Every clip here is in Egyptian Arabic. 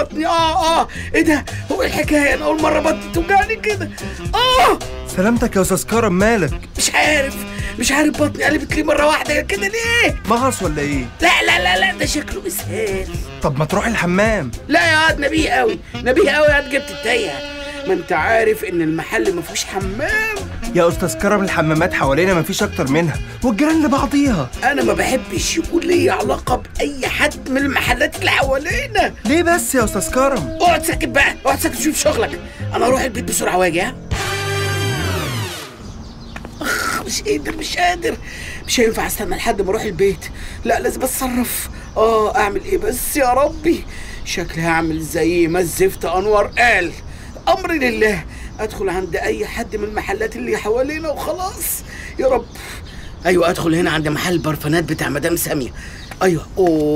بطني اه اه ايه ده هو إيه الحكايه انا اول مره بطني توجعني كده اه سلامتك يا استاذ كرم مالك مش عارف مش عارف بطني قلبت لي مره واحده كده ليه مغص ولا ايه لا لا لا لا ده شكله اسهال طب ما تروح الحمام لا يا واد نبيه قوي نبيه قوي يا واد جبت التايه ما انت عارف ان المحل ما فيهوش حمام يا استاذ كرم الحمامات حوالينا مفيش اكتر منها والجيران لبعضيها انا ما بحبش يكون لي علاقه باي حد من المحلات اللي حوالينا ليه بس يا استاذ كرم اقعد ساكت بقى اقعد ساكت شوف شغلك انا اروح البيت بسرعه واجي ها اخ مش قادر مش قادر مش هينفع استنى لحد ما اروح البيت لا لازم اتصرف اه اعمل ايه بس يا ربي شكلي هعمل زي ما الزفت انور قال امري لله ادخل عند اي حد من المحلات اللي حوالينا وخلاص يا رب ايوه ادخل هنا عند محل برفانات بتاع مدام ساميه ايوه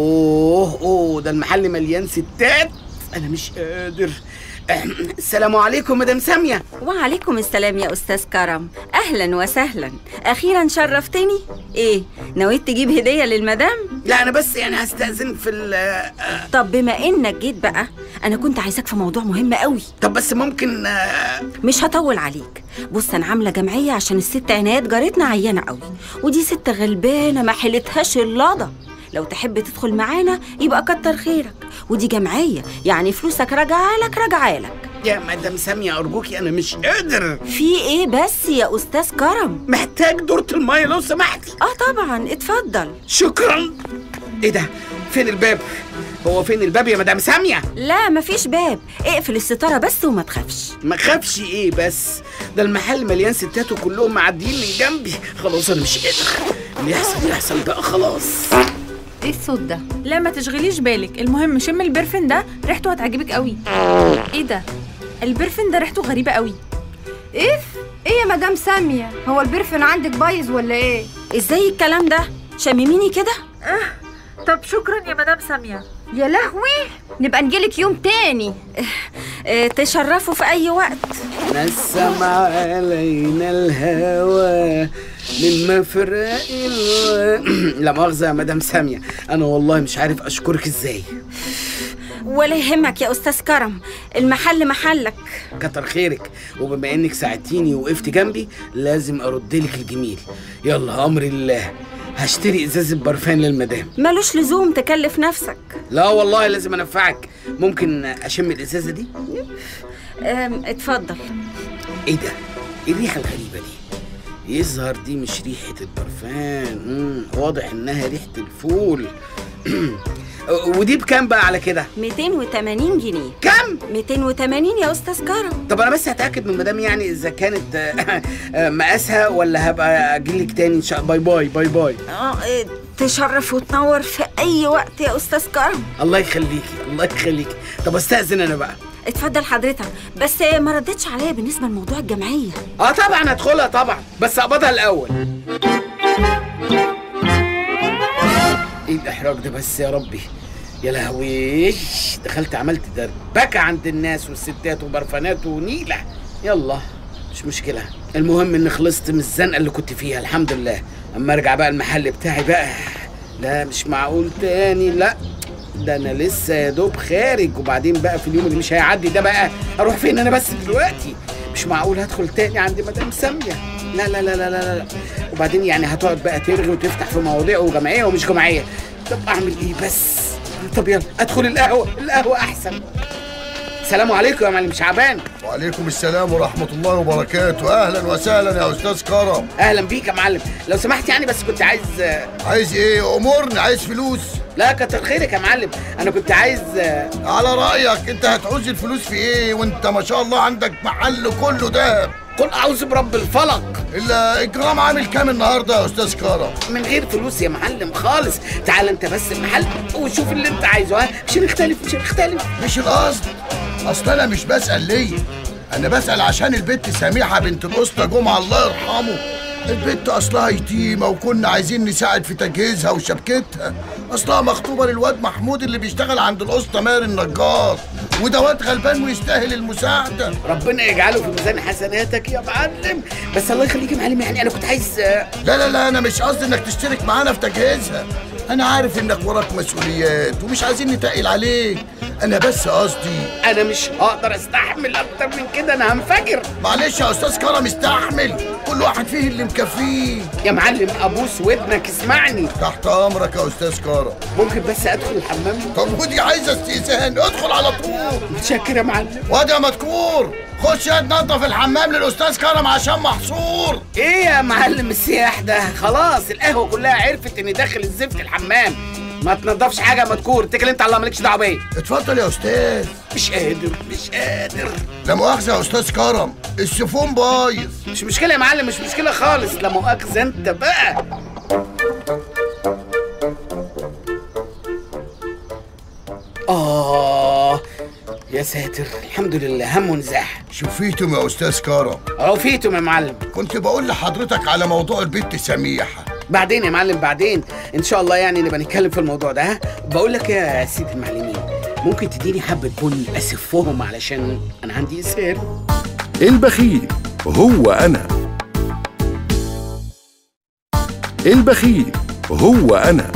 اوه اوه ده المحل مليان ستات انا مش قادر أهم. السلام عليكم مدام ساميه وعليكم السلام يا أستاذ كرم أهلا وسهلا أخيرا شرفتني إيه نويت تجيب هدية للمدام؟ لا انا بس يعني هستأذن في ال آه، طب بما إنك جيت بقى أنا كنت عايزاك في موضوع مهم قوي طب بس ممكن آه، مش هطول عليك بص أنا عاملة جمعية عشان الست عنايات جارتنا عيانة قوي ودي ست غلبانة ما حيلتهاش اللضة لو تحب تدخل معانا يبقى كتر خيرك ودي جمعية يعني فلوسك راجعة لك راجعة لك يا مدام ساميه ارجوكي انا مش قادر في ايه بس يا استاذ كرم محتاج دورة المية لو سمحتي اه طبعا اتفضل شكرا ايه ده فين الباب هو فين الباب يا مدام ساميه لا مفيش باب اقفل الستارة بس وما تخافش ما خافش ايه بس ده المحل مليان ستات وكلهم معديين من جنبي خلاص انا مش قادر اللي يحصل يحصل بقى خلاص ايه الصوت ده لا ما تشغليش بالك المهم شم البرفن ده ريحته هتعجبك قوي ايه ده البرفن ده ريحته غريبه قوي اف ايه يا مدام ساميه هو البرفن عندك بايظ ولا ايه ازاي الكلام ده شمميني كده طب شكرا يا مدام ساميه يا لهوي نبقى نجيلك يوم تاني اه تشرفوا في اي وقت نسم علينا الهوى من مفرق ال- لا مؤاخذة يا مدام سامية أنا والله مش عارف أشكرك إزاي ولا يهمك يا استاذ كرم المحل محلك كتر خيرك وبما إنك ساعدتيني ووقفت جنبي لازم أرد لك الجميل يلا أمري لله هشتري إزازة برفان للمدام ملوش لزوم تكلف نفسك لا والله لازم أنفعك ممكن أشم الإزازة دي ام، اتفضل إيه ده؟ إيه الريحة الغريبة دي؟ يظهر دي مش ريحة البرفان مم. واضح إنها ريحة الفول ودي بكام بقى على كده؟ 280 جنيه كم؟ 280 يا استاذ كرم طب انا بس هتاكد من مدام يعني اذا كانت آه، آه، مقاسها ولا هبقى اجيلك تاني ان شاء باي باي باي باي اه اه، تشرف وتنور في اي وقت يا استاذ كرم الله يخليكي الله يخليكي طب استاذن انا بقى اتفضل حضرتك بس ما ردتش عليا بالنسبه لموضوع الجمعيه اه طبعا هدخلها طبعا بس اقبضها الاول ايه الاحراج ده بس يا ربي يا لهوي دخلت عملت دربكه عند الناس والستات وبرفانات ونيله يلا مش مشكله المهم اني خلصت من الزنقه اللي كنت فيها الحمد لله اما ارجع بقى المحل بتاعي بقى لا مش معقول تاني لا ده انا لسه يا دوب خارج وبعدين بقى في اليوم اللي مش هيعدي ده بقى اروح فين انا بس دلوقتي مش معقول هدخل تاني عند مدام ساميه لا لا لا لا لا لا وبعدين يعني هتقعد بقى ترغي وتفتح في مواضيع وجمعيه ومش جمعيه طب اعمل ايه بس طب يلا ادخل القهوه القهوه احسن السلام عليكم يا معلم شعبان وعليكم السلام ورحمة الله وبركاته أهلا وسهلا يا أستاذ كرم اهلا بيك يا معلم لو سمحت يعني بس كنت عايز عايز إيه أمورني عايز فلوس لا كتر خيرك يا معلم انا كنت عايز على رأيك أنت هتعوز الفلوس في إيه وأنت ما شاء الله عندك محل كله دهب قل اعوذ برب الفلق الإجرام عامل كام النهاردة يا أستاذ كرم من غير فلوس يا معلم خالص تعال انت بس المحل وشوف اللي انت عايزه ها مش هنختلف مش هنختلف مش القصد أصل أنا مش بسأل ليه أنا بسأل عشان البت سميحة بنت الأسطى جمعة الله يرحمه البت أصلها يتيمة وكنا عايزين نساعد في تجهيزها وشبكتها أصلها مخطوبة للواد محمود اللي بيشتغل عند الأسطى ماهر النجار وده واد غلبان ويستاهل المساعدة ربنا يجعله في ميزان حسناتك يا معلم بس الله يخليك يا معلم يعني انا كنت عايز لا لا لا أنا مش قصدي إنك تشترك معانا في تجهيزها انا عارف انك وراك مسؤوليات ومش عايزين نتقل عليك انا بس قصدي انا مش هقدر استحمل اكتر من كده انا هنفجر معلش يا استاذ كرم استحمل كل واحد فيه اللي مكفيه يا معلم ابوس ودنك اسمعني تحت امرك يا استاذ كرم ممكن بس ادخل الحمام طب ودي عايزه استئذان ادخل على طول متشكر يا معلم واد يا مذكور خش يا تنظف الحمام للاستاذ كرم عشان محصور ايه يا معلم السياح ده خلاص القهوه كلها عرفت اني داخل الزفت الحمام ما تنضفش حاجه يا مذكور اتكل انت على الله مالكش دعوه بيا اتفضل يا استاذ مش قادر مش قادر لا مؤاخذه يا استاذ كرم السيفون بايظ مش مشكله يا معلم مش مشكله خالص لا مؤاخذه انت بقى آه يا ساتر الحمد لله هم ونزاح شفيتم يا استاذ كرم أهو فيتم يا معلم كنت بقول لحضرتك على موضوع البت سميحه بعدين يا معلم بعدين ان شاء الله يعني نبقى نتكلم في الموضوع ده ها بقول لك يا سيدي المعلمين ممكن تديني حبه بن اسفهم علشان انا عندي اسهال البخيل هو أنا البخيل هو أنا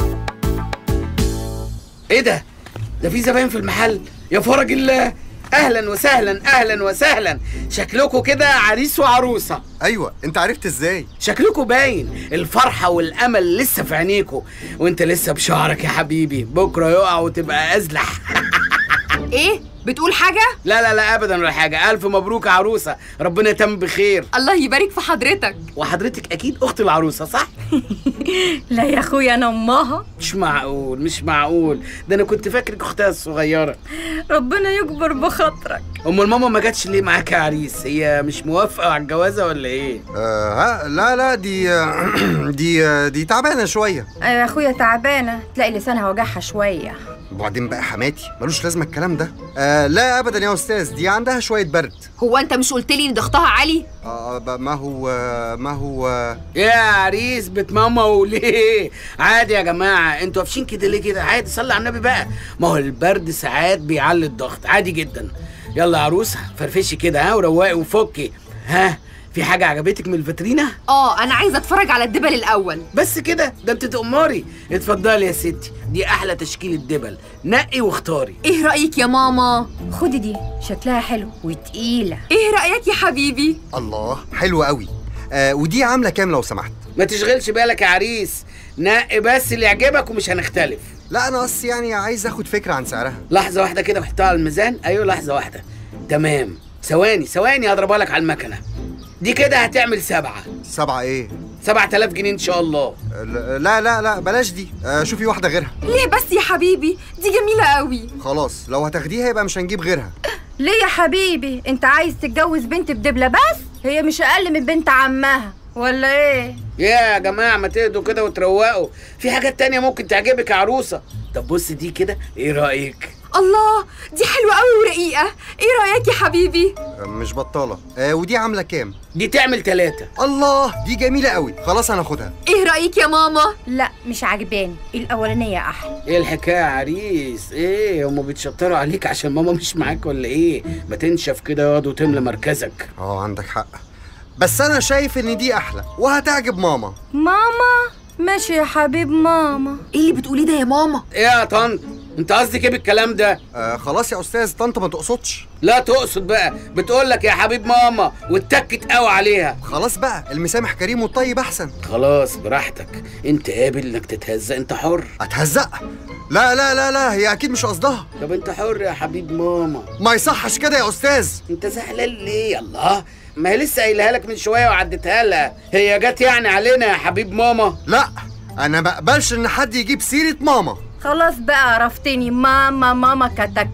ايه ده ده في زباين في المحل يا فرج الله اهلا وسهلا اهلا وسهلا شكلكم كده عريس وعروسه ايوه انت عرفت ازاي شكلكم باين الفرحة والأمل لسه في عينيكوا وانت لسه بشعرك يا حبيبي بكرة يقع وتبقى أزلح ايه بتقول حاجة؟ لا لا لا أبدا ولا حاجة ألف مبروك يا عروسة ربنا يتم بخير الله يبارك في حضرتك وحضرتك أكيد أخت العروسة صح؟ لا يا اخويا انا امها مش معقول مش معقول ده أنا كنت فاكرك أختها الصغيرة ربنا يكبر بخاطرك أم الماما ما جاتش ليه معاك يا عريس هي مش موافقة على الجوازة ولا إيه؟ آه ها لا لا دي دي دي تعبانه شويه ايوه يا اخويا تعبانة تلاقي لسانها وجعها شوية وبعدين بقى حماتي ملوش لازمه الكلام ده آه لا ابدا يا استاذ دي عندها شويه برد هو انت مش قلت لي ان ضغطها عالي؟ آه ب- ما هو آه، ما هو آه، يا عريس بيت ماما وليه عادي يا جماعه انتوا قافشين كده ليه كده عادي صلي على النبي بقى ما هو البرد ساعات بيعلي الضغط عادي جدا يلا يا عروسه فرفشي كده ها وروقي وفكي ها في حاجه عجبتك من الفاترينا اه انا عايزة اتفرج على الدبل الاول بس كده ده انت تأمري اتفضلي يا ستي دي احلى تشكيله دبل نقي واختاري ايه رأيك يا ماما؟ خدي دي شكلها حلو وتقيلة ايه رأيك يا حبيبي؟ الله حلوه قوي آه ودي عامله كام لو سمحت ما تشغلش بالك يا عريس نقي بس اللي يعجبك ومش هنختلف لا انا اصل يعني عايز اخد فكره عن سعرها لحظة واحدة كده وحطها على الميزان أيوة لحظة واحدة تمام ثواني ثواني هضربها لك على المكنة دي كده هتعمل سبعة سبعة ايه سبعة آلاف جنيه إن شاء الله آه، لا لا لا بلاش دي آه شوفي واحده غيرها ليه بس يا حبيبي؟ دي جميلة قوي خلاص لو هتاخديها يبقى مش هنجيب غيرها ليه يا حبيبي؟ انت عايز تتجوز بنت بدبلة بس؟ هي مش اقل من بنت عمها ولا ايه؟ يا جماعة ما تهدوا كده وتروقوا في حاجات تانية ممكن تعجبك يا عروسة طب بص دي كده إيه رأيك؟ الله دي حلوة قوي ورقيقة ايه رأيك يا حبيبي؟ آه مش بطاله آه ودي عامله كام دي تعمل تلاتة الله دي جميله قوي خلاص هناخدها ايه رأيك يا ماما؟ لا مش عجباني الاولانية احلى إيه الحكاية يا عريس؟ إيه هما بيتشطروا عليك عشان ماما مش معاك ولا إيه؟ ما تنشف كده ياض وتملى مركزك اه عندك حق بس انا شايف ان دي احلى وهتعجب ماما ماما ماشي يا حبيب ماما ايه اللي بتقوليه ده يا ماما؟ إيه يا طنط؟ أنت قصدك إيه بالكلام ده؟ آه خلاص يا استاذ طنط ما تقصدش لا تقصد بقى بتقول لك يا حبيب ماما واتكت قوي عليها خلاص بقى المسامح كريم والطيب احسن خلاص براحتك انت قابل انك تتهزق انت حر اتهزق لا لا لا لا هي اكيد مش قصدها طب انت حر يا حبيب ماما ما يصحش كده يا استاذ انت زعلان ليه الله ما هي لسه قايلها لك من شويه وعديتها لها هي جت يعني علينا يا حبيب ماما لا انا ما اقبلش ان حد يجيب سيره ماما خلاص بقى عرفتني ماما ماما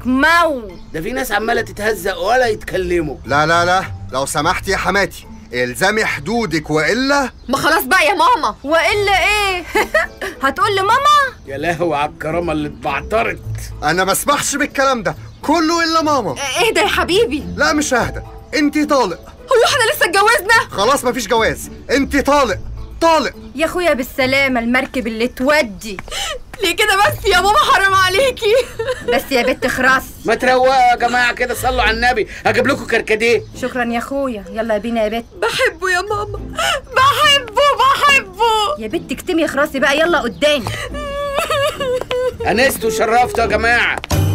كتكمو ده في ناس عماله تتهزق ولا يتكلموا لا لا لا لو سمحت يا حماتي الزمي حدودك والا ما خلاص بقى يا ماما والا ايه هتقول لي ماما يا لهوي على الكرامه اللي اتبعترت انا ما اسمحش بالكلام ده كله الا ماما اهدى يا حبيبي لا مش ههدى انت طالق هو احنا لسه اتجوزنا خلاص مفيش جواز انت طالق طالق يا اخويا بالسلامه المركب اللي تودي ليه كده بس يا ماما حرام عليكي بس يا بنت خراس ما تروقوا يا جماعه كده صلوا على النبي هجيب لكم كركديه شكرا يا اخويا يلا بينا يا بت بحبه يا ماما بحبه بحبه يا بت اكتمي خراسي بقى يلا قدامي انست وشرفت يا جماعه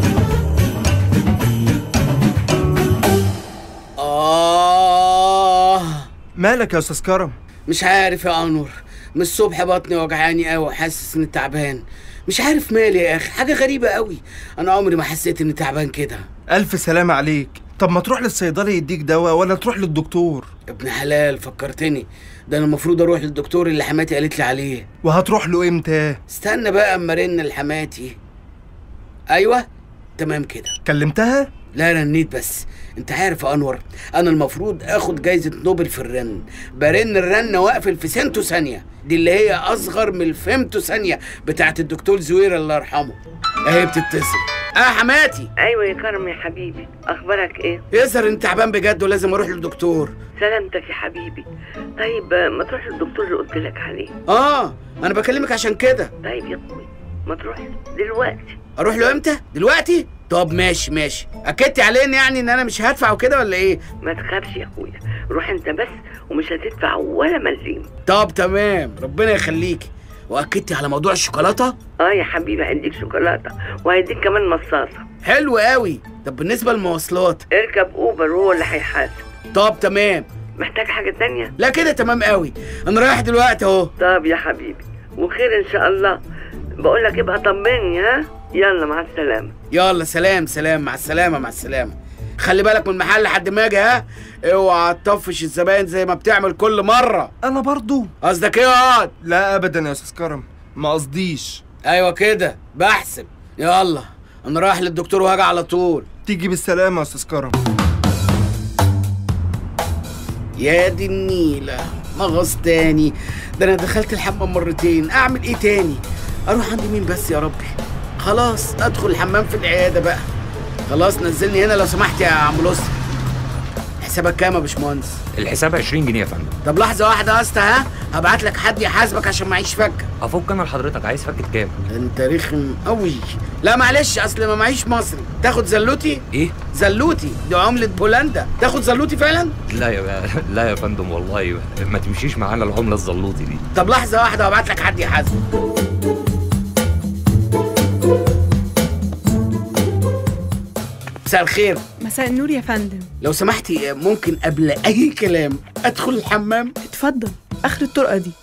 آه مالك يا استاذ كرم مش عارف يا أنور من الصبح بطني وجعاني قوي وحاسس اني تعبان مش عارف مالي يا اخي حاجه غريبه قوي انا عمري ما حسيت اني تعبان كده الف سلامة عليك طب ما تروح للصيدلي يديك دواء ولا تروح للدكتور ابن حلال فكرتني ده انا المفروض اروح للدكتور اللي حماتي قالت لي عليه وهتروح له امتى استنى بقى اما ارن لحماتي ايوه تمام كده كلمتها لا رنيت بس انت عارف يا انور انا المفروض اخد جايزه نوبل في الرن برن الرن واقفل في سنتو ثانيه دي اللي هي اصغر من الفيمتو ثانيه بتاعت الدكتور زوير الله يرحمه اهي بتتصل اه حماتي ايوه يا كرم يا حبيبي اخبارك ايه يظهر انت تعبان بجد ولازم اروح للدكتور سلامتك يا حبيبي طيب آه، ما تروح للدكتور اللي قلت لك عليه اه انا بكلمك عشان كده طيب يا اخوي ما تروح دلوقتي اروح له امتى دلوقتي طب ماشي ماشي اكدتي علينا يعني ان انا مش هدفع وكده ولا ايه ما تخافش يا اخويا روح انت بس ومش هتدفع ولا مليم طب تمام ربنا يخليكي واكدتي على موضوع الشوكولاته اه يا حبيبي هيديك شوكولاته وهيديك كمان مصاصه حلو قوي طب بالنسبه للمواصلات اركب اوبر هو اللي هيحاسب طب تمام محتاج حاجه تانية لا كده تمام قوي انا رايح دلوقتي اهو طب يا حبيبي وخير ان شاء الله بقول لك ابقى طمني ها يلا مع السلامه يلا سلام سلام مع السلامه مع السلامه خلي بالك من المحل لحد ما اجي ها اوعى تطفش الزباين زي ما بتعمل كل مره انا برضو قصدك ايه يا واد لا ابدا يا استاذ كرم ما قصديش ايوه كده بحسب يلا انا رايح للدكتور وهاجي على طول تيجي بالسلامة يا استاذ كرم يا دي النيلة مغص تاني ده انا دخلت الحمام مرتين اعمل ايه تاني اروح عند مين بس يا ربي خلاص ادخل الحمام في العيادة بقى خلاص نزلني هنا لو سمحت يا عم لص حسابك كام يا باشمهندس الحساب 20 جنيه يا فندم طب لحظة واحدة يا اسطى ها هبعت لك حد يحاسبك عشان معيش فكة افك انا لحضرتك عايز فكة كام انت رخم قوي لا معلش اصل ما معيش مصري تاخد زلوتي ايه زلوتي دي عملة بولندا تاخد زلوتي فعلا لا يا لا يا فندم والله ما تمشيش معانا العمله الزلوطي دي طب لحظة واحدة وابعت لك حد يحاسبك مساء الخير مساء النور يا فندم لو سمحتي ممكن قبل اي كلام ادخل الحمام اتفضل اخر الطرقه دي